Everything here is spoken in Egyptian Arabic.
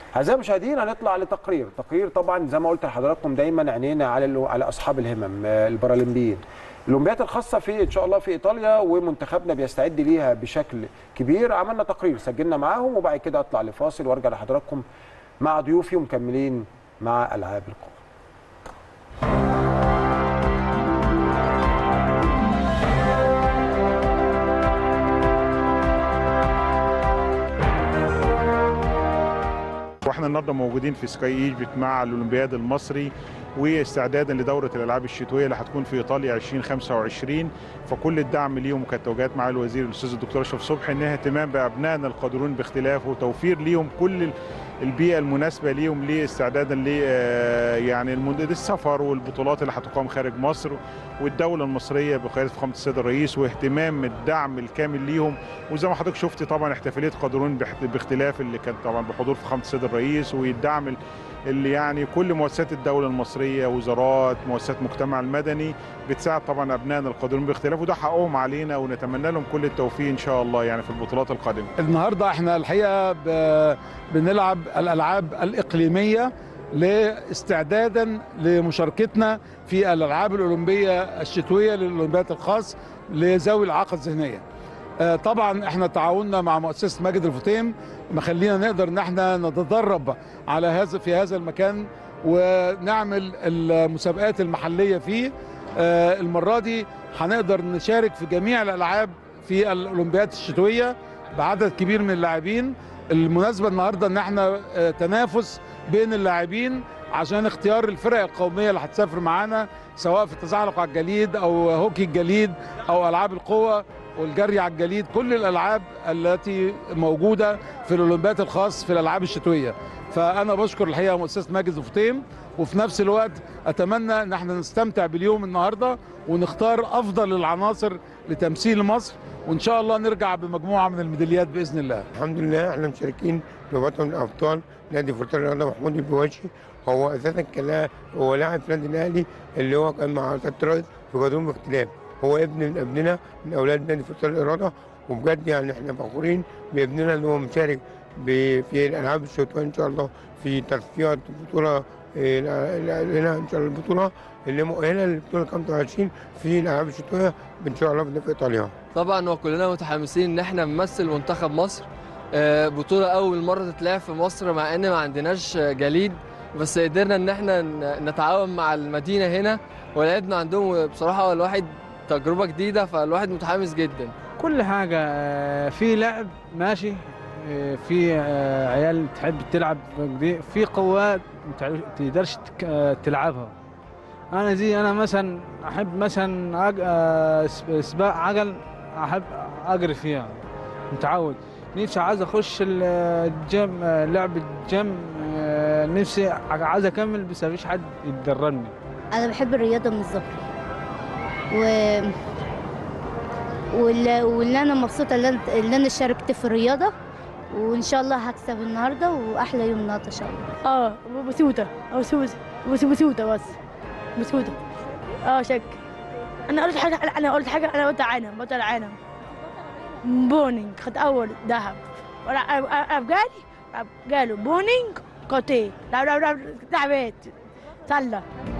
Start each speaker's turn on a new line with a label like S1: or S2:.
S1: اعزائي المشاهدين هنطلع لتقرير تقرير طبعا زي ما قلت لحضراتكم دايما عينينا على ال- على اصحاب الهمم آه، البارالمبيين الاولمبياد الخاصه في ان شاء الله في ايطاليا ومنتخبنا بيستعد ليها بشكل كبير عملنا تقرير سجلنا معاهم وبعد كده اطلع لفاصل وارجع لحضراتكم مع ضيوفي ومكملين مع العاب القوى
S2: واحنا النهارده موجودين في سكاي ايجيبت مع الاولمبياد المصري واستعدادا لدوره الالعاب الشتويه اللي هتكون في ايطاليا 2025 فكل الدعم ليهم وكانت توجيهات مع الوزير الاستاذ الدكتور اشرف صبحي انها اهتمام بابنائنا القادرون باختلاف وتوفير ليهم كل ال- البيئه المناسبه ليهم لاستعدادا ل آه، يعني المد- السفر والبطولات اللي هتقام خارج مصر والدوله المصريه بقياده فخامه السيد الرئيس واهتمام الدعم الكامل ليهم وزي ما حضرتك شفت طبعا احتفاليه قادرون باحت- باختلاف اللي كانت طبعا بحضور فخامه السيد الرئيس والدعم ال- اللي يعني كل مؤسسات الدوله المصريه وزارات مؤسسات المجتمع المدني بتساعد طبعا ابنائنا القادرون باختلاف وده حقهم علينا ونتمنى لهم كل التوفيق ان شاء الله يعني في البطولات القادمه
S3: النهارده احنا الحقيقه ب- بنلعب الالعاب الاقليميه لاستعدادا لمشاركتنا في الالعاب الاولمبيه الشتويه للاولمبياد الخاص لذوي الاعاقه الذهنيه. آه، طبعا احنا تعاوننا مع مؤسسه ماجد الفطيم مخلينا نقدر ان احنا نتدرب على هذا في هذا المكان ونعمل المسابقات المحليه فيه آه، المره دي هنقدر نشارك في جميع الالعاب في الاولمبياد الشتويه بعدد كبير من اللاعبين المناسبه النهارده ان احنا آه، تنافس بين اللاعبين عشان اختيار الفرق القوميه اللي هتسافر معانا سواء في التزحلق على الجليد او هوكي الجليد او العاب القوه والجري على الجليد كل الالعاب التي موجوده في الاولمبياد الخاص في الالعاب الشتويه فانا بشكر الحقيقه مؤسسه ماجد الفطيم وفي نفس الوقت اتمنى ان احنا نستمتع باليوم النهارده ونختار افضل العناصر لتمثيل مصر وان شاء الله نرجع بمجموعه من الميداليات باذن الله
S4: الحمد لله احنا مشاركين في بطل من الابطال نادي فرطان الرياضه محمود البواشي هو اساسا كان لا- هو لاعب في النادي الاهلي اللي هو كان مع كاترايز في قانون باختلاف هو ابن من ابننا من اولاد نادي فرطان الرياضه وبجد يعني احنا فخورين بابننا ان هو مشارك ب- في الالعاب الشتويه ان شاء الله في تصفيات البطوله إيه، هنا ان شاء الله البطوله اللي مؤهله للبطوله 25 في الالعاب الشتويه ان شاء الله في ايطاليا
S5: طبعا وكلنا متحمسين ان احنا نمثل منتخب مصر آه، بطولة أول مرة تتلعب في مصر مع إن ما عندناش آه، جليد بس قدرنا إن احنا ن- نتعاون مع المدينة هنا ولعبنا عندهم بصراحة الواحد تجربة جديدة فالواحد متحمس جدا
S6: كل حاجة آه، في لعب ماشي آه، في آه، عيال تحب تلعب كده، في قوات ما تعرف- تقدرش تك- آه، تلعبها انا زي انا مثلا احب مثلا أج- آه، س- سباق عجل احب اجري فيها متعود نفسي عايز اخش ال- الجيم آه، لعب الجيم آه، نفسي عايز اكمل بس مفيش حد يتدربني
S7: انا بحب الرياضه من الصغر و واللي, واللي انا مبسوطه اللي أنا- اللي انا شاركت في الرياضه وان شاء الله هكسب النهارده واحلى يوم النهارده ان شاء الله
S8: اه بسوته او سوسه بس بسوته بس بسوته اه شك انا قلت حاجه لا، انا قلت حاجه انا قلت عالم بطل العالم بونينج خد اول ذهب ولا- أ- افغاني قالوا بونينج كوتي لا لا لا لعبت سله